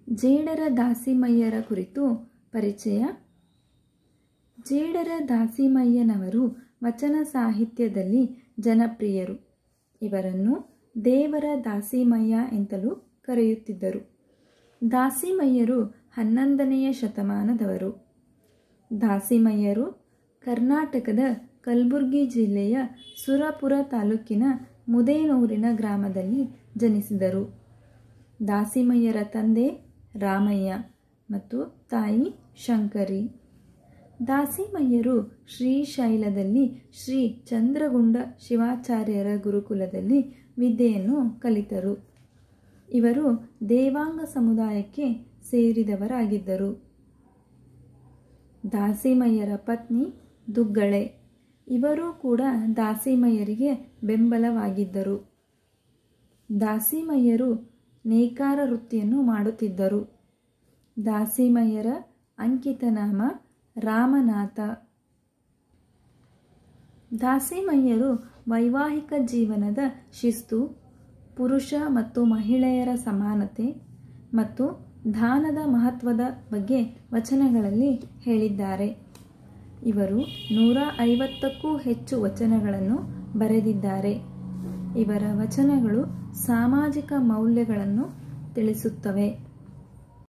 ಜೇಡರ ದಾಸಿಮಯ್ಯರ ಕುರಿತು ಪರಿಚಯ ಜೇಡರ ದಾಸಿಮಯ್ಯನವರು ವಚನ ಸಾಹಿತ್ಯದಲ್ಲಿ ಜನಪ್ರಿಯರು ಇವರನ್ನು ದೇವರ ದಾಸಿಮಯ್ಯ ಎಂತಲೂ ಕರೆಯುತ್ತಿದ್ದರು ದಾಸಿಮಯ್ಯರು ಹನ್ನೊಂದನೆಯ ಶತಮಾನದವರು ದಾಸಿಮಯ್ಯರು ಕರ್ನಾಟಕದ ಕಲಬುರಗಿ ಜಿಲ್ಲೆಯ ಸುರಪುರ ತಾಲೂಕಿನ ಮುದೇನೂರಿನ ಗ್ರಾಮದಲ್ಲಿ ಜನಿಸಿದರು ದಾಸಿಮಯ್ಯರ ತಂದೆ ರಾಮಯ್ಯ ಮತ್ತು ತಾಯಿ ಶಂಕರಿ ದಾಸಿಮಯ್ಯರು ಶ್ರೀಶೈಲದಲ್ಲಿ ಶ್ರೀ ಚಂದ್ರಗುಂಡ ಶಿವಾಚಾರ್ಯರ ಗುರುಕುಲದಲ್ಲಿ ವಿದ್ಯೆಯನ್ನು ಕಲಿತರು ಇವರು ದೇವಾಂಗ ಸಮುದಾಯಕ್ಕೆ ಸೇರಿದವರಾಗಿದ್ದರು ದಾಸಿಮಯ್ಯರ ಪತ್ನಿ ದುಗ್ಗಳೆ ಇವರೂ ಕೂಡ ದಾಸಿಮಯ್ಯರಿಗೆ ಬೆಂಬಲವಾಗಿದ್ದರು ದಾಸಿಮಯ್ಯರು ನೇಕಾರ ವೃತ್ತಿಯನ್ನು ಮಾಡುತ್ತಿದ್ದರು ದಾಸಿಮಯ್ಯರ ಅಂಕಿತನಾಮ ರಾಮನಾಥ ದಾಸಿಮಯ್ಯರು ವೈವಾಹಿಕ ಜೀವನದ ಶಿಸ್ತು ಪುರುಷ ಮತ್ತು ಮಹಿಳೆಯರ ಸಮಾನತೆ ಮತ್ತು ದಾನದ ಮಹತ್ವದ ಬಗ್ಗೆ ವಚನಗಳಲ್ಲಿ ಹೇಳಿದ್ದಾರೆ ಇವರು ನೂರ ಐವತ್ತಕ್ಕೂ ಹೆಚ್ಚು ವಚನಗಳನ್ನು ಬರೆದಿದ್ದಾರೆ ಇವರ ವಚನಗಳು ಸಾಮಾಜಿಕ ಮೌಲ್ಯಗಳನ್ನು ತಿಳಿಸುತ್ತವೆ